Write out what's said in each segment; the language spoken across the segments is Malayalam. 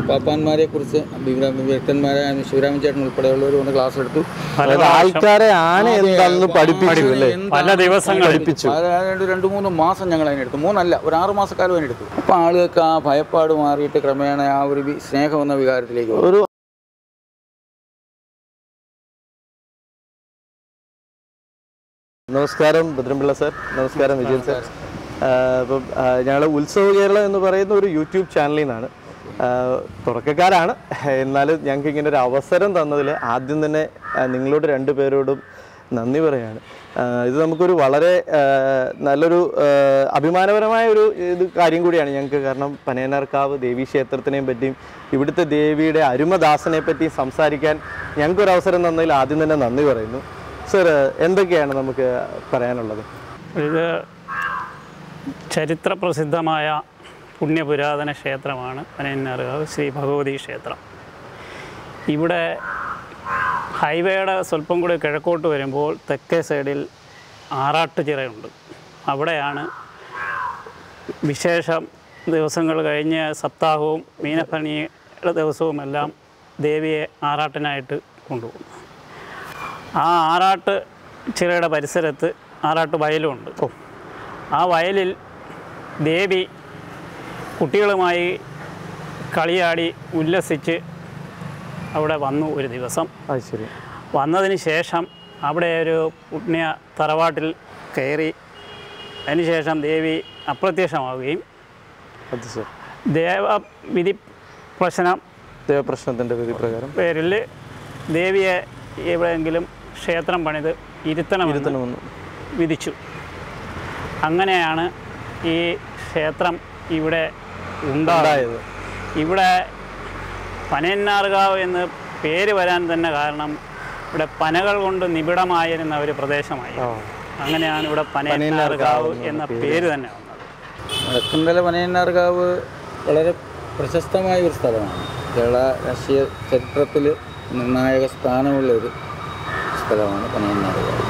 പാപ്പാന്മാരെ കുറിച്ച് വിദഗ്ധന്മാരെ ശിവരാമൻ ചേട്ടൻ ഉൾപ്പെടെയുള്ളവർ കൊണ്ട് ക്ലാസ് എടുത്തു അതായത് ആൾക്കാരെ ആന എന്താണെന്ന് പഠിപ്പിച്ചു അല്ലേ പല ദിവസങ്ങൾ പഠിപ്പിച്ചു അതായത് രണ്ട് മൂന്ന് മാസം ഞങ്ങൾ അതിനെടുത്തു മൂന്നല്ല ഒരു ആറ് മാസക്കാലം അതിനെടുത്തു അപ്പോൾ ആളുകൾക്ക് ആ ഭയപ്പാട് മാറിയിട്ട് ക്രമേണ ആ ഒരു വി- സ്നേഹം എന്ന വികാരത്തിലേക്ക് വന്നു. ഒരു നമസ്കാരം ഭദ്രംപിള്ള സാർ നമസ്കാരം വിജയൻ സാർ അപ്പം ഞങ്ങൾ ഉത്സവ കേരളം എന്ന് പറയുന്ന ഒരു യൂട്യൂബ് ചാനലിൽ നിന്നാണ് ആ, തുടക്കക്കാരാണ് എന്നാലും ഞങ്ങൾക്ക് ഇങ്ങനെ ഒരു അവസരം തന്നതിൽ ആദ്യം തന്നെ ആ, നിങ്ങളോട് രണ്ടു പേരോടും നന്ദി പറയാണ് ആ, ഇത് നമുക്കൊരു വളരെ ആ, നല്ലൊരു ആ, അഭിമാനപരമായ ഒരു ഇത് കാര്യം കൂടിയാണ് ഞങ്ങൾക്ക് കാരണം പനയനാർക്കാവ് ദേവീ ക്ഷേത്രത്തിനെയും പറ്റിയും ഇവിടുത്തെ ദേവിയുടെ അരുമദാസനെ പറ്റി സംസാരിക്കാൻ ഞങ്ങൾക്കൊരു അവസരം തന്നതിൽ ആദ്യം തന്നെ നന്ദി പറയുന്നു സർ എന്തൊക്കെയാണ് നമുക്ക് പറയാനുള്ളത് ഇത് ചരിത്ര പ്രസിദ്ധമായ പുണ്യപുരാതന ക്ഷേത്രമാണ് പനയന്നാറുകാവ് ശ്രീ ഭഗവതി ക്ഷേത്രം ഇവിടെ ഹൈവേയുടെ സ്വല്പം കൂടി കിഴക്കോട്ട് വരുമ്പോൾ തെക്കേ സൈഡിൽ ആറാട്ടുചിറയുണ്ട് അവിടെയാണ് വിശേഷം ദിവസങ്ങൾ കഴിഞ്ഞ് സപ്താഹവും മീനഭരണിയുടെ ദിവസവുമെല്ലാം ദേവിയെ ആറാട്ടിനായിട്ട് കൊണ്ടുപോകും ആ ആറാട്ട് ചിറയുടെ പരിസരത്ത് ആറാട്ട് വയലുമുണ്ട് ആ വയലിൽ ദേവി കുട്ടികളുമായി കളിയാടി ഉല്ലസിച്ച് അവിടെ വന്നു ഒരു ദിവസം അത് ശരി വന്നതിന് ശേഷം അവിടെ ഒരു പുണ്യ തറവാട്ടിൽ കയറി അതിനുശേഷം ദേവി അപ്രത്യക്ഷമാവുകയും അത് ശരി ദേവവിധി പ്രശ്നം ദേവപ്രശ്നത്തിൻ്റെ വിധി പ്രകാരം പേരിൽ ദേവിയെ എവിടെയെങ്കിലും ക്ഷേത്രം പണിത് ഇരുത്തണമെന്ന് ഇരുത്തണമെന്ന് വിധിച്ചു അങ്ങനെയാണ് ഈ ക്ഷേത്രം ഇവിടെ ഉണ്ടായത് ഉണ്ടായത് ഇവിടെ പനയന്നാർകാവ് എന്ന് പേര് വരാൻ തന്നെ കാരണം ഇവിടെ പനകൾ കൊണ്ട് നിബിഡമായിരുന്ന ഒരു പ്രദേശമായി ആ അങ്ങനെയാണ് ഇവിടെ പനയന്നാർകാവ് എന്ന പേര് തന്നെ വന്നത് വടക്കുംതല പനയന്നാർകാവ് വളരെ പ്രശസ്തമായ ഒരു സ്ഥലമാണ് കേരള രാഷ്ട്രീയ ചരിത്രത്തിൽ നിർണായക സ്ഥാനമുള്ള ഒരു സ്ഥലമാണ് പനയന്നാർകാവ്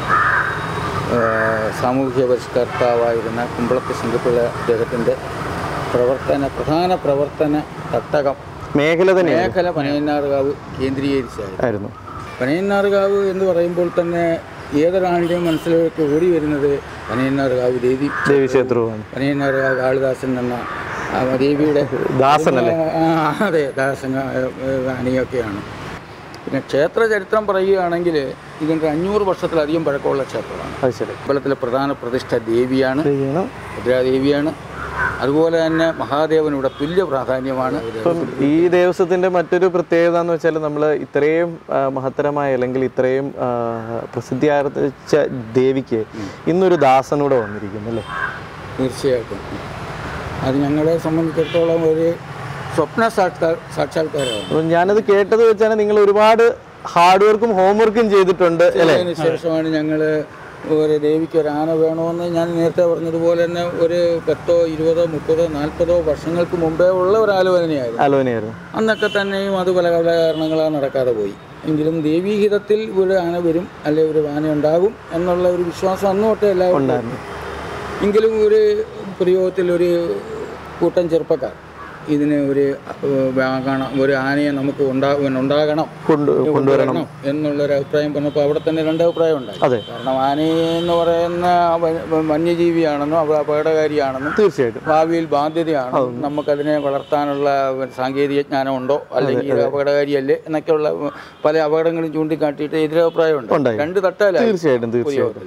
ഏഹ് സാമൂഹ്യ പരിഷ്കർത്താവായിരുന്ന കുമ്പളത്ത് ശങ്കുപിള്ള അദ്ദേഹത്തിൻ്റെ പ്രവർത്തന പ്രധാന പ്രവർത്തന തട്ടകം മേഖല തന്നെയാണ് മേഖല പനയന്നാർകാവ് കേന്ദ്രീകരിച്ചായിരുന്നു ആയിരുന്നു പനയന്നാർകാവ് എന്ന് പറയുമ്പോൾ തന്നെ ഏതൊരാളുടെയും മനസ്സിലേക്ക് ഓടി വരുന്നത് പനയന്നാർകാവ് ദേവി ദേവീക്ഷേത്രവുമാണ് പനയന്നാർകാവ് കാളിദാസൻ എന്ന ആ ദേവിയുടെ ദാസനല്ലേ ആ, അതെ ദാസന അണിയൊക്കെയാണ് പിന്നെ ക്ഷേത്ര ചരിത്രം പറയുകയാണെങ്കിൽ ഇതിൻ്റെ അഞ്ഞൂറ് വർഷത്തിലധികം പഴക്കമുള്ള ക്ഷേത്രമാണ് അത് ശരി അമ്പലത്തിലെ പ്രധാന പ്രതിഷ്ഠ ദേവിയാണ് ചെയ്യണം ഭദ്രാദേവിയാണ് അതുപോലെ തന്നെ മഹാദേവൻ ഇവിടെ തുല്യ പ്രാധാന്യമാണ് ഇപ്പം ഈ ദേവസ്വത്തിന്റെ മറ്റൊരു പ്രത്യേകത എന്ന് വെച്ചാൽ നമ്മൾ ഇത്രയും ആ, മഹത്തരമായ അല്ലെങ്കിൽ ഇത്രയും ആ, പ്രസിദ്ധി ആർജിച്ച ദേവിക്ക് ഇന്നൊരു ദാസനൂടെ വന്നിരിക്കുന്നു അല്ലേ തീർച്ചയായിട്ടും അത് ഞങ്ങളെ സംബന്ധിച്ചിടത്തോളം ഒരു സ്വപ്ന സാക്ഷാ സാക്ഷാത്കാരമാണ് അപ്പം ഞാനത് കേട്ടത് വെച്ചാൽ നിങ്ങൾ ഒരുപാട് ഹാർഡ് വർക്കും ഹോംവർക്കും ചെയ്തിട്ടുണ്ട് അല്ലേ അതിന് ശേഷമാണ് ഞങ്ങൾ ഒരു ദേവിക്ക് ഒരു ആന വേണമെന്ന് ഞാൻ നേരത്തെ പറഞ്ഞതുപോലെ തന്നെ ഒരു പത്തോ ഇരുപതോ മുപ്പതോ നാൽപ്പതോ വർഷങ്ങൾക്ക് മുമ്പേ ഉള്ള ഒരു ആലോചനയായിരുന്നു ആലോചനയായിരുന്നു അന്നൊക്കെ തന്നെയും അത് പല പല കാരണങ്ങളാൽ നടക്കാതെ പോയി എങ്കിലും ദേവീഹിതത്തിൽ ഒരു ആന വരും അല്ലെ ഒരു ആന ഉണ്ടാകും എന്നുള്ള ഒരു വിശ്വാസം അന്ന് തൊട്ടേ എല്ലാവരും ഉണ്ടായിരുന്നു എങ്കിലും ഒരു പ്രയോഗത്തിൽ ഒരു കൂട്ടം ചെറുപ്പക്കാർ ഇതിന് ഒരു ഏഹ്, വാങ്ങണം ഒരു ആനയെ നമുക്ക് ഉണ്ടാകും ഉണ്ടാകണം കൊണ്ട് കൊണ്ടുവരണം എന്നുള്ളൊരു അഭിപ്രായം പറഞ്ഞപ്പോൾ അവിടെ തന്നെ രണ്ട് അഭിപ്രായം ഉണ്ടായി അതെ കാരണം ആനയെന്ന് പറയുന്ന വ- വന്യജീവിയാണെന്നും അവ അപകടകാരിയാണെന്നും തീർച്ചയായിട്ടും ഭാവിയിൽ ബാധ്യതയാണ് നമുക്കതിനെ വളർത്താനുള്ള സാങ്കേതിക ജ്ഞാനമുണ്ടോ അല്ലെങ്കിൽ ഇത് അപകടകാരിയല്ലേ എന്നൊക്കെയുള്ള പല അപകടങ്ങളും ചൂണ്ടിക്കാട്ടിയിട്ട് എതിരഭിപ്രായമുണ്ട് ഉണ്ടായി. രണ്ട് തട്ടാലായി തീർച്ചയായിട്ടും തീർച്ചയായിട്ടും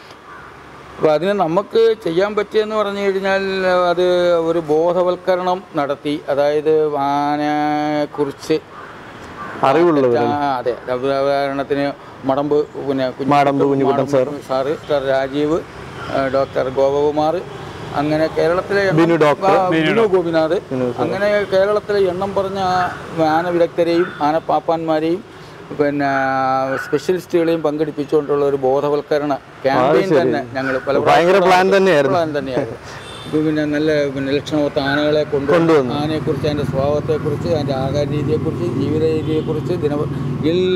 അപ്പോൾ അതിന് നമുക്ക് ചെയ്യാൻ പറ്റിയെന്ന് പറഞ്ഞു കഴിഞ്ഞാൽ അത് ഒരു ബോധവൽക്കരണം നടത്തി അതായത് ആനയെക്കുറിച്ച് അറിവുള്ളവർ ആ, അതെ ഉദാഹരണത്തിന് മടമ്പ് പിന്നെ Kunju Madambu Kunjukuttan sir sir doctor Rajeev ആ, ഡോക്ടർ ഗോപകുമാർ അങ്ങനെ കേരളത്തിലെ എണ്ണം- ബിനു ഡോക്ടർ. ആ, ബിനു ഗോപിനാഥ് അങ്ങനെ കേരളത്തിലെ എണ്ണം പറഞ്ഞ ആ ആന വിദഗ്ധരെയും ആനപ്പാപ്പാന്മാരെയും പിന്നെ സ്പെഷ്യലിസ്റ്റുകളെയും പങ്കെടുപ്പിച്ചുകൊണ്ടുള്ള ഒരു ബോധവൽക്കരണ ക്യാമ്പയിൻ തന്നെ ഞങ്ങൾ പല ഭയങ്കര പ്ലാൻ തന്നെയായിരുന്നു പ്ലാൻ തന്നെയായിരുന്നു ഇപ്പൊ പിന്നെ നല്ല പിന്നെ ലക്ഷണമൊത്ത ആനകളെ കൊണ്ടുവന്നു ആനയെക്കുറിച്ച് അതിൻ്റെ സ്വഭാവത്തെക്കുറിച്ച് അതിൻ്റെ ആഹാര രീതിയെക്കുറിച്ച് ജീവിത രീതിയെക്കുറിച്ച് ദിന എല്ലാം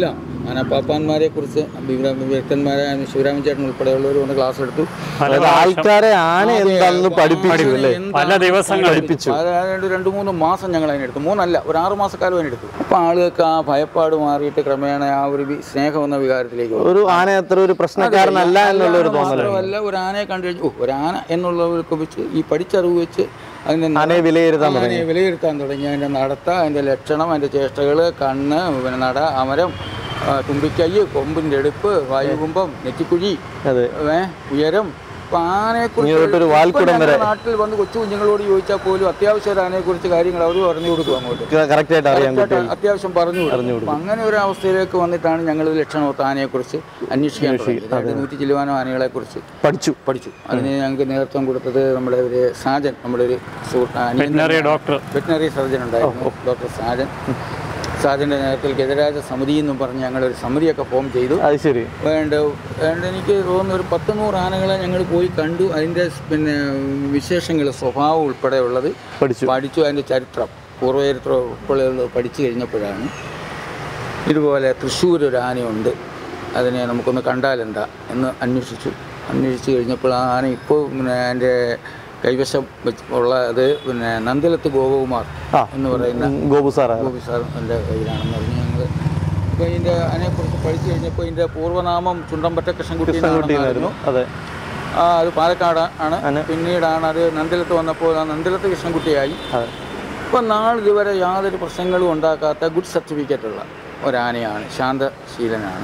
ആനപ്പാപ്പാന്മാരെ കുറിച്ച് വിദഗ്ധന്മാരായ ശിവരാമൻ ചേട്ടൻ ഉൾപ്പെടെയുള്ളവർ വന്ന് ക്ലാസ് എടുത്തു അതായത് ആൾക്കാരെ ആന എന്താണെന്ന് പഠിപ്പിച്ചു അല്ലേ പല ദിവസങ്ങൾ പഠിപ്പിച്ചു അതായത് രണ്ട് മൂന്ന് മാസം ഞങ്ങൾ അതിനെടുത്തു മൂന്നല്ല ഒരു ആറ് മാസക്കാലം അതിനെടുത്തു അപ്പോൾ ആളുകൾക്ക് ആ ഭയപ്പാട് മാറിയിട്ട് ക്രമേണ ആ ഒരു വി- സ്നേഹം എന്ന വികാരത്തിലേക്ക് വന്നു. ഒരു ആന അത്ര ഒരു പ്രശ്നക്കാരനല്ല എന്നുള്ള ഒരു തോന്നലാണ് മാത്രമല്ല ഒരു ആനയെ കണ്ടു കഴിഞ്ഞു ഓ ഒരു ആന എന്നുള്ളവർക്ക് വെച്ച് ഈ പഠിച്ചറിവ് വെച്ച് അതിനെ ആനയെ വിലയിരുത്താൻ അങ്ങനെ വിലയിരുത്താൻ തുടങ്ങി അതിൻ്റെ നടത്ത അതിൻ്റെ ലക്ഷണം അതിൻ്റെ ചേഷ്ടകൾ കണ്ണ് പിന്നെ നട അമരം ആ, തുമ്പിക്കൈ കൊമ്പിൻ്റെ എടുപ്പ് വായുകുംഭം നെറ്റിക്കുഴി അതെ ഏ, ഉയരം ഇപ്പം ആനയെക്കുറിച്ച് ഇങ്ങോട്ടൊരു ഇപ്പം വാൽക്കുടം ഞങ്ങളുടെ നാട്ടിൽ വന്ന് കൊച്ചു കുഞ്ഞുങ്ങളോട് ചോദിച്ചാൽ പോലും അത്യാവശ്യം ഒരു ആനയെക്കുറിച്ച് കാര്യങ്ങൾ അവർ പറഞ്ഞു കൊടുക്കും അങ്ങോട്ട് കറക്റ്റ് ആയിട്ട് അറിയാൻ കുട്ടികൾ അത്യാവശ്യം പറഞ്ഞു കൊടുക്കും അപ്പം അങ്ങനെ ഒരു അവസ്ഥയിലേക്ക് വന്നിട്ടാണ് ഞങ്ങൾ ലക്ഷണമൊത്ത ആനയെക്കുറിച്ച് അന്വേഷിക്കാൻ തുടങ്ങിയത് നൂറ്റി ചില്ലുവാനോ ആനകളെക്കുറിച്ച് പഠിച്ചു പഠിച്ചു അതിന് ഞങ്ങൾക്ക് നേതൃത്വം കൊടുത്തത് നമ്മുടെ ഒരു സാജൻ നമ്മുടെ ഒരു സുഹൃത്ത് അനിയൻ വെറ്റിനറി ഡോക്ടർ വെറ്റിനറി സർജൻ ഉണ്ടായിരുന്നു ഡോക്ടർ സാജൻ സാജൻ്റെ നേതൃത്വത്തിൽ ഗജരാജ സമിതി എന്നും പറഞ്ഞ് ഞങ്ങളൊരു സമിതിയൊക്കെ ഫോം ചെയ്തു അത് ശരി വേണ്ട വേണ്ട എനിക്ക് തോന്നുന്നു ഒരു പത്ത് നൂറ് ആനകളെ ഞങ്ങൾ പോയി കണ്ടു അതിൻ്റെ പിന്നെ വിശേഷങ്ങൾ സ്വഭാവം ഉൾപ്പെടെ ഉള്ളത് പഠിച്ചു പഠിച്ചു അതിൻ്റെ ചരിത്രം പൂർവ്വചരിത്രം ഉൾപ്പെടെയുള്ളത് പഠിച്ചു കഴിഞ്ഞപ്പോഴാണ് ഇതുപോലെ തൃശ്ശൂർ ഒരു ആനയുണ്ട് അതിനെ നമുക്കൊന്ന് കണ്ടാലെന്താ എന്ന് അന്വേഷിച്ചു അന്വേഷിച്ച് കഴിഞ്ഞപ്പോൾ ആ ആന ഇപ്പോൾ പിന്നെ എൻ്റെ കൈവശം വെച്ച് ഉള്ള അത് പിന്നെ നന്ദലത്ത് ഗോപകുമാർ ആ. എന്ന് പറയുന്ന ഉം, ഗോപു സാറാ ഗോപി സാർ എൻ്റെ കയ്യിലാണെന്ന് പറഞ്ഞ് ഞങ്ങൾ അപ്പോൾ ഇതിൻ്റെ അതിനെക്കുറിച്ച് പഠിച്ചു കഴിഞ്ഞപ്പോൾ ഇതിൻ്റെ പൂർവ്വനാമം ചുണ്ടമ്പറ്റ കൃഷ്ണൻകുട്ടി എന്നാണെന്ന് കുട്ടിയായിരുന്നു അതെ ആ അത് പാലക്കാട് ആണ് ആണ്. പിന്നീടാണ് അത് നന്ദലത്ത് വന്നപ്പോൾ ആ നന്ദലത്ത് കൃഷ്ണൻകുട്ടിയായി അതെ ഇപ്പം നാളിതുവരെ യാതൊരു പ്രശ്നങ്ങളും ഉണ്ടാക്കാത്ത ഗുഡ് സർട്ടിഫിക്കറ്റ് ഉള്ള ഒരാനയാണ് ശാന്തശീലനാണ്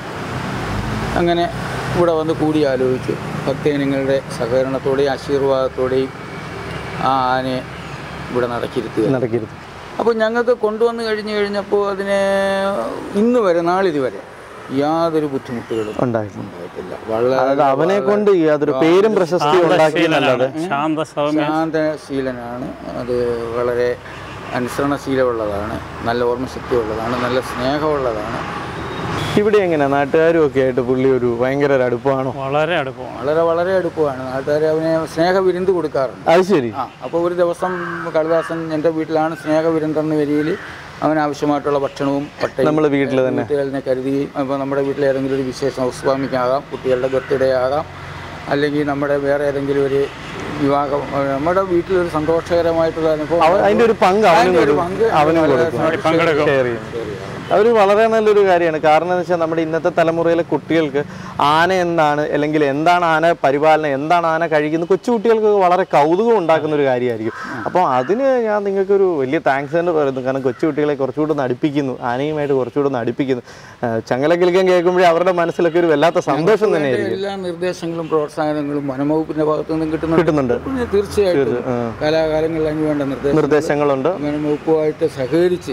അങ്ങനെ ഇവിടെ വന്ന് കൂടിയാലോചിച്ചു ഭക്തജനങ്ങളുടെ സഹകരണത്തോടെയും ആശീർവാദത്തോടെയും ആ ആനയെ ഇവിടെ നടക്കിയിരുത്തുക നടക്കരുത് അപ്പോൾ ഞങ്ങൾക്ക് കൊണ്ടുവന്ന് കഴിഞ്ഞ് കഴിഞ്ഞപ്പോൾ അതിനെ ഇന്ന് വരെ നാളിതുവരെ യാതൊരു ബുദ്ധിമുട്ടുകളും ഉണ്ടായിരുന്നു ഉണ്ടായിട്ടില്ല വളരെ അതായത് അവനെ കൊണ്ട് യാതൊരു പേരും പ്രശസ്തിയും ഉണ്ടാക്കിയെന്നല്ലാതെ ശാന്ത സൗമ്യ ശാന്തശീലനാണ് അത് വളരെ അനുസരണശീലമുള്ളതാണ് നല്ല ഓർമ്മശക്തി ഉള്ളതാണ് നല്ല സ്നേഹമുള്ളതാണ് ഇവിടെ എങ്ങനെ നാട്ടുകാരും ഒക്കെ ആയിട്ട് പുള്ളി ഒരു ഭയങ്കര ഒരു അടുപ്പമാണോ വളരെ അടുപ്പമാണ് വളരെ വളരെ അടുപ്പമാണ് നാട്ടുകാർ അവനെ സ്നേഹ വിരുന്ന് കൊടുക്കാറുണ്ട് അത് ശരി ആ അപ്പോൾ ഒരു ദിവസം കളിദാസൻ എൻ്റെ വീട്ടിലാണ് സ്നേഹ വിരുന്നെന്ന വരിയിൽ അവന് ആവശ്യമായിട്ടുള്ള ഭക്ഷണവും പട്ടയും നമ്മള് വീട്ടില് തന്നെ. വീട്ടുകാരനെ കരുതുകയും അപ്പോൾ നമ്മുടെ വീട്ടിൽ ഏതെങ്കിലും ഒരു വിശേഷം ഹൗസ്വാമിക്കാകാം കുട്ടികളുടെ ബർത്ത്ഡേ ആകാം അല്ലെങ്കിൽ നമ്മുടെ വേറെ ഏതെങ്കിലും ഒരു വിവാഹം ഏഹ് നമ്മുടെ വീട്ടിലൊരു സന്തോഷകരമായിട്ടുള്ള അനുഭവം അവ- അതിന്റെ ഒരു പങ്ക് അവനും അതിന്റെ ഒരു കൊടുക്കും പങ്ക് അവനും വളരെ കൊടുക്കും പങ്കെടുക്കും ഷെയർ ചെയ്യും അതൊരു വളരെ നല്ലൊരു കാര്യമാണ് കാരണം എന്ന് വെച്ചാൽ നമ്മുടെ ഇന്നത്തെ തലമുറയിലെ കുട്ടികൾക്ക് ആന എന്താണ് അല്ലെങ്കിൽ എന്താണ് ആന പരിപാലനം എന്താണ് ആന കഴിക്കുന്നത് കൊച്ചു കുട്ടികൾക്ക് വളരെ കൗതുകം ഉണ്ടാക്കുന്ന ഒരു കാര്യമായിരിക്കും അപ്പോൾ അതിന് ഞാൻ നിങ്ങൾക്ക് ഒരു വലിയ താങ്ക്സ് തന്നെ പറയുന്നു കാരണം കൊച്ചു കുട്ടികളെ കുറച്ചുകൂടെ ഒന്ന് അടുപ്പിക്കുന്നു ആനയുമായിട്ട് കുറച്ചുകൂടെ ഒന്ന് അടുപ്പിക്കുന്നു ആ, ചങ്ങല കിളിക്കാൻ കേൾക്കുമ്പോഴേ അവരുടെ മനസ്സിലൊക്കെ ഒരു വല്ലാത്ത സന്തോഷം തന്നെയായിരിക്കും എല്ലാ നിർദ്ദേശങ്ങളും പ്രോത്സാഹനങ്ങളും വനംവകുപ്പിന്റെ ഭാഗത്തു നിന്നും കിട്ടുന്നുണ്ട് കിട്ടുന്നുണ്ട് പിന്നെ തീർച്ചയായിട്ടും കലാകാലങ്ങളിൽ അതിന് വേണ്ട നിർദ്ദേശം നിർദ്ദേശങ്ങളുണ്ട് വനം വകുപ്പുമായിട്ട് സഹകരിച്ച്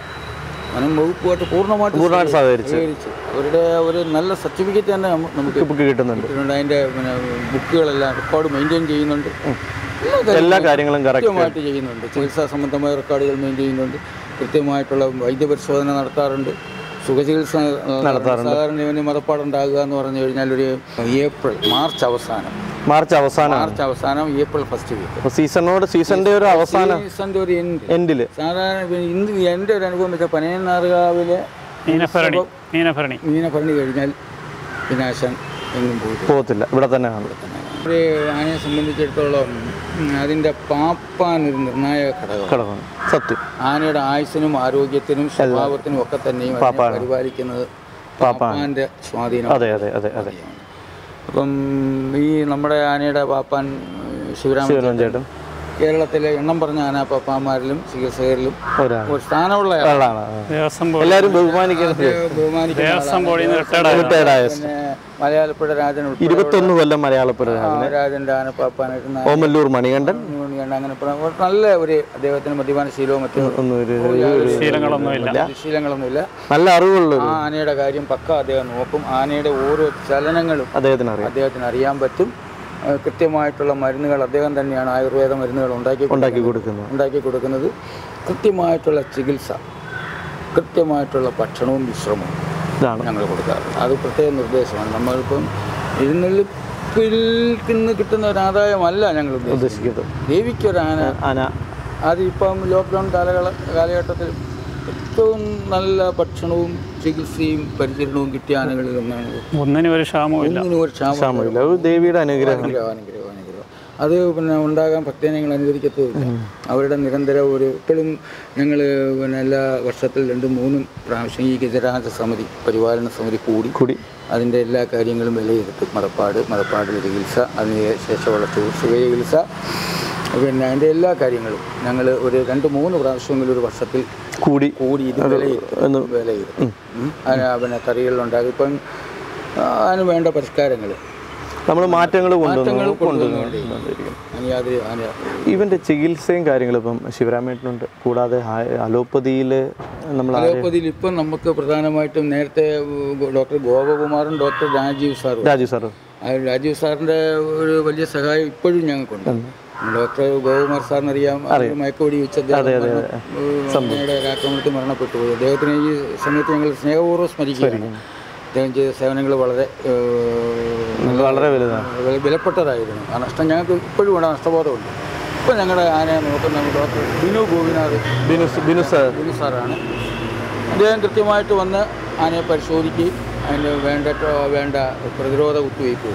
വനം വകുപ്പുമായിട്ട് പൂർണ്ണമായിട്ട് പൂർണ്ണമായിട്ട് സഹകരിച്ച് സഹകരിച്ച് അവരുടെ ഒരു നല്ല സർട്ടിഫിക്കറ്റ് തന്നെ നമ്മ- നമുക്ക് ബുക്ക് കിട്ടുന്നുണ്ട് കിട്ടുന്നുണ്ട് അതിൻ്റെ പിന്നെ ബുക്കുകളെല്ലാം റെക്കോർഡ് മെയിൻറ്റെയിൻ ചെയ്യുന്നുണ്ട് എല്ലാ കാര്യങ്ങളും കറക്റ്റ് കൃത്യമായിട്ട് ചെയ്യുന്നുണ്ട് ചികിത്സാ സംബന്ധമായ റെക്കോർഡുകൾ മെയിൻറ്റെയിൻ ചെയ്യുന്നുണ്ട് കൃത്യമായിട്ടുള്ള വൈദ്യപരിശോധന നടത്താറുണ്ട് സുഖചികിത്സ നടത്താറുണ്ട് സാധാരണ ഇവന് മതപ്പാടുണ്ടാകുക എന്ന് പറഞ്ഞു കഴിഞ്ഞാൽ ഒരു ഏപ്രിൽ മാർച്ച് അവസാനം മാർച്ച് അവസാനമാണ് മാർച്ച് അവസാനം ഏപ്രിൽ ഫസ്റ്റ് വീക്ക് അപ്പോൾ സീസണോട് സീസണിന്റെ ഒരു അവസാനം സീസണിൻ്റെ ഒരു എൻഡ് എൻഡിൽ സാധാരണ ഇപ്പൊ ഇന്ന് എൻ്റെ ഒരു അനുഭവം വെച്ചാൽ പനയനാറുകാവിലെ മീനഭരണി മീനഭരണി മീനഭരണി കഴിഞ്ഞാൽ വിനാശൻ എങ്ങും പോയിട്ട് പോകത്തില്ല ഇവിടെ തന്നെ ആണ് ഒരു ആനയെ സംബന്ധിച്ചിടത്തോളം ഉം, അതിൻ്റെ പാപ്പാൻ ഒരു നിർണായക ഘടകം കിടക്കണം സത്യം ആനയുടെ ആയുസ്സിനും ആരോഗ്യത്തിനും സ്വഭാവത്തിനും ഒക്കെ തന്നെയും അതിനെ പരിപാലിക്കുന്നത് പാപ്പാന്റെ സ്വാധീനം അതെ അതെ അതെ അതെ അപ്പം ഈ നമ്മുടെ ആനയുടെ പാപ്പാൻ ശിവരാമൻ ശിവരാമൻ ചേട്ടൻ കേരളത്തിലെ എണ്ണം പറഞ്ഞ ആന പാപ്പാന്മാരിലും ചികിത്സകരിലും ഒരാൾ ഒരു സ്ഥാനമുള്ള ആളാണ് ആ. ദേവസ്വം ബോർഡ് എല്ലാവരും ബഹുമാനിക്കുന്നത് ബഹുമാനിക്കുന്ന ദേവസ്വം ബോർഡിൽ നിന്ന് റിട്ടയർഡ് ആയ റിട്ടയർഡ് ആയ പിന്നെ മലയാളപ്പുഴ രാജൻ ഉൾപ്പെടെ ഇരുപത്തൊന്ന് കൊല്ലം മലയാളപ്പുര ആ, രാജന്റെ ആന പാപ്പാനായിട്ട് നാ- ഓമല്ലൂർ മണികണ്ഠൻ മണികണ്ഠൻ അങ്ങനെ പ്ര- നല്ല ഒരു അദ്ദേഹത്തിന് മദ്യപാന ശീലവും മറ്റു ഒന്നും ഒരു ശീലങ്ങളൊന്നുമില്ല ശീലങ്ങളൊന്നുമില്ല നല്ല അറിവുള്ളൊരു ആ ആനയുടെ കാര്യം പക്ക അദ്ദേഹം നോക്കും ആനയുടെ ഓരോ ചലനങ്ങളും അദ്ദേഹത്തിന് അറിയാം അദ്ദേഹത്തിന് അറിയാൻ പറ്റും ആ, കൃത്യമായിട്ടുള്ള മരുന്നുകൾ അദ്ദേഹം തന്നെയാണ് ആയുർവേദ മരുന്നുകൾ ഉണ്ടാക്കി ഉണ്ടാക്കി കൊടുക്കുന്നു ഉണ്ടാക്കി കൊടുക്കുന്നത് കൃത്യമായിട്ടുള്ള ചികിത്സ കൃത്യമായിട്ടുള്ള ഭക്ഷണവും വിശ്രമവും ഇതാണ് ഞങ്ങൾ കൊടുക്കാറുണ്ട് അത് പ്രത്യേക നിർദ്ദേശമാണ് നമ്മളിപ്പം എഴുന്നള്ളിപ്പിൽ നിന്ന് കിട്ടുന്ന ഒരു ആദായമല്ല ഞങ്ങൾ ഉദ്ദേശിക്കുന്നത് ഉദ്ദേശിക്കുന്നത് ദേവിക്കൊരു ആന ആന അതിപ്പം ലോക്ക്ഡൗൺ കാലകള കാലഘട്ടത്തിൽ ഏറ്റവും നല്ല ഭക്ഷണവും ചികിത്സയും പരിചരണവും കിട്ടിയ ആനകളിൽ ഒന്നാണ് ഒന്നിനും ഒരു ക്ഷാമവും ഇല്ല ഒന്നിനും ഒരു ക്ഷാമം ക്ഷാമമില്ല അത് ദേവിയുടെ അനുഗ്രഹം അനുഗ്രഹം അനുഗ്രഹം അനുഗ്രഹം അത് പിന്നെ ഉണ്ടാകാൻ ഭക്തജനങ്ങൾ അനുവദിക്കത്തുമില്ല അവരുടെ നിരന്തര ഒരു ഇപ്പോഴും ഞങ്ങൾ പിന്നെ എല്ലാ വർഷത്തിൽ രണ്ടും മൂന്നും പ്രാവശ്യം ഈ ഗജരാജ സമിതി പരിപാലന സമിതി കൂടി കൂടി അതിൻ്റെ എല്ലാ കാര്യങ്ങളും വിലയിരുത്തും മതപ്പാട് മതപ്പാടിലെ ചികിത്സ അതിന് ശേഷമുള്ള സുഖ ചികിത്സ പിന്നെ അതിൻ്റെ എല്ലാ കാര്യങ്ങളും ഞങ്ങൾ ഒരു രണ്ട് മൂന്ന് പ്രാവശ്യമെങ്കിലും ഒരു വർഷത്തിൽ കൂടി കൂടി ഇത് വിലയിരുത്തും വിലയിരുത്തും ഉം. അതിന് പിന്നെ കറികളിലുണ്ടാകും ഇപ്പം ആ, അതിന് വേണ്ട പരിഷ്കാരങ്ങൾ നമ്മൾ മാറ്റങ്ങൾ കൊണ്ടുവന്നു മാറ്റങ്ങൾ കൊണ്ടുവന്നുകൊണ്ടിരിക്കുന്നു അതിന് യാതൊരു അതിന് ഇവന്റെ ചികിത്സയും കാര്യങ്ങളും ഇപ്പം ശിവരാമേട്ടനുണ്ട് കൂടാതെ അലോപ്പതിയിൽ നമ്മൾ അലോപ്പതിയിൽ ഇപ്പം നമുക്ക് പ്രധാനമായിട്ടും നേരത്തെ ഡോക്ടർ ഗോപകുമാറും ഡോക്ടർ രാജീവ് സാറും രാജു സാറ് ആ രാജീവ് സാറിൻ്റെ ഒരു വലിയ സഹായം ഇപ്പോഴും ഞങ്ങൾക്കുണ്ട് ഡോക്ടർ ഗോകുമാർ സാറിന് അറിയാം ഒരു മയക്കുവെടി വെച്ച് അദ്ദേഹം മരണം, ഏഹ്, അങ്ങയുടെ ഒരു ആക്രമണത്തിൽ മരണപ്പെട്ടു പോയി അദ്ദേഹത്തിന് ഈ സമയത്ത് ഞങ്ങൾ സ്നേഹപൂർവ്വം സ്മരിക്കുകയാണ് അദ്ദേഹം ചെയ്ത സേവനങ്ങൾ വളരെ ഏഹ്, വളരെ വലുതാണ് വില- വിലപ്പെട്ടതായിരുന്നു ആ നഷ്ടം ഞങ്ങൾക്ക് ഇപ്പോഴും ഇവിടെ നഷ്ടബോധമുണ്ട് ഇപ്പോൾ ഞങ്ങളുടെ ആനയെ നോക്കുന്ന ഡോക്ടർ ബിനു ഗോപിനാഥ് ബിനു ബിനു സാർ ബിനു സാറാണ് അദ്ദേഹം കൃത്യമായിട്ട് വന്ന് ആനയെ പരിശോധിക്കുകയും അതിന് വേണ്ട വേണ്ട പ്രതിരോധ കുത്തിവയ്പ്പ്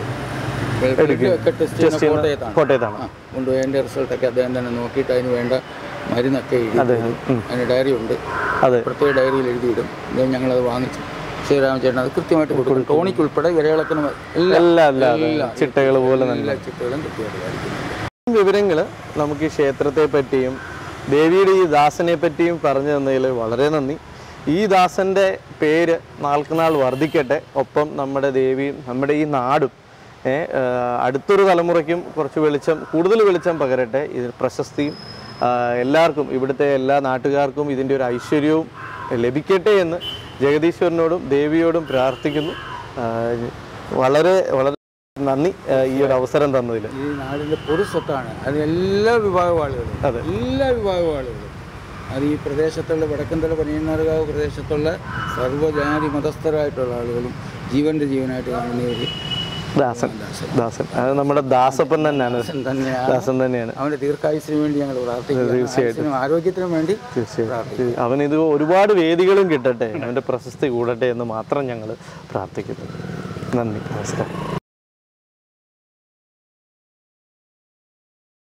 ഒക്കെ ടെസ്റ്റ് ചെയ്യുന്ന കോട്ടയത്താണ് കോട്ടയത്താണ് ആ കൊണ്ടുപോയി അതിൻ്റെ റിസൾട്ടൊക്കെ അദ്ദേഹം തന്നെ നോക്കിയിട്ട് അതിന് വേണ്ട മരുന്നൊക്കെ എഴുതി തരും. അതിന് ഡയറി ഉണ്ട് അതെ പ്രത്യേക ഡയറിയിൽ എഴുതിയിടും അദ്ദേഹം ഞങ്ങളത് വാങ്ങിച്ചു ശ്രീരാമചേട്ടൻ അത് കൃത്യമായിട്ട് കൊടുക്കും ടോണിക്ക് ഉൾപ്പെടെ വിരയിളക്കിന് എല്ലാ എല്ലാം അല്ലാതെ ചിട്ടകൾ പോലെ നല്ല എല്ലാ ചിട്ടകളും കൃത്യമായിട്ട് പാലിക്കുന്നുണ്ട് വിവരങ്ങൾ നമുക്ക് ഈ ക്ഷേത്രത്തെ പറ്റിയും ദേവിയുടെ ഈ ദാസനെ പറ്റിയും പറഞ്ഞു തന്നതിൽ വളരെ നന്ദി ഈ ദാസന്റെ പേര് നാൾക്കുനാൾ വർദ്ധിക്കട്ടെ ഒപ്പം നമ്മുടെ ദേവിയും നമ്മുടെ ഈ നാടും ഏ, ആ, അടുത്തൊരു തലമുറയ്ക്കും കുറച്ച് വെളിച്ചം കൂടുതൽ വെളിച്ചം പകരട്ടെ ഇത് പ്രശസ്തിയും ആ, എല്ലാവർക്കും ഇവിടുത്തെ എല്ലാ നാട്ടുകാർക്കും ഇതിൻ്റെ ഒരു ഐശ്വര്യവും ലഭിക്കട്ടെ എന്ന് ജഗദീശ്വരനോടും ദേവിയോടും പ്രാർത്ഥിക്കുന്നു ആ, വളരെ വളരെ നന്ദി ആ, ഈ ഒരു അവസരം തന്നതിൽ ഈ നാടിൻ്റെ പൊതു സ്വത്താണ് അത് എല്ലാ വിഭാഗം ആളുകളും അതെ. എല്ലാ വിഭാഗം ആളുകളും അത് ഈ പ്രദേശത്തുള്ള വടക്കന്തല പനിയന്നാർകാവ് പ്രദേശത്തുള്ള സർവ്വജാതി മതസ്ഥരായിട്ടുള്ള ആളുകളും ജീവന്റെ ജീവനായിട്ട് കാണുന്ന ഒരു ദാസൻ ദാസൻ അത് നമ്മുടെ ദാസപ്പൻ തന്നെയാണ് തന്നെയാണ് ദാസൻ തന്നെയാണ് അവന്റെ ദീർഘായുസിന് വേണ്ടി ഞങ്ങൾ പ്രാർത്ഥിക്കുന്നു ആയുസ്സിനും ആരോഗ്യത്തിനും വേണ്ടി തീർച്ചയായിട്ടും അവന് ഇത് ഒരുപാട് വേദികളും കിട്ടട്ടെ അവന്റെ പ്രശസ്തി കൂടട്ടെ എന്ന് മാത്രം ഞങ്ങൾ പ്രാർത്ഥിക്കുന്നു നന്ദി നമസ്കാരം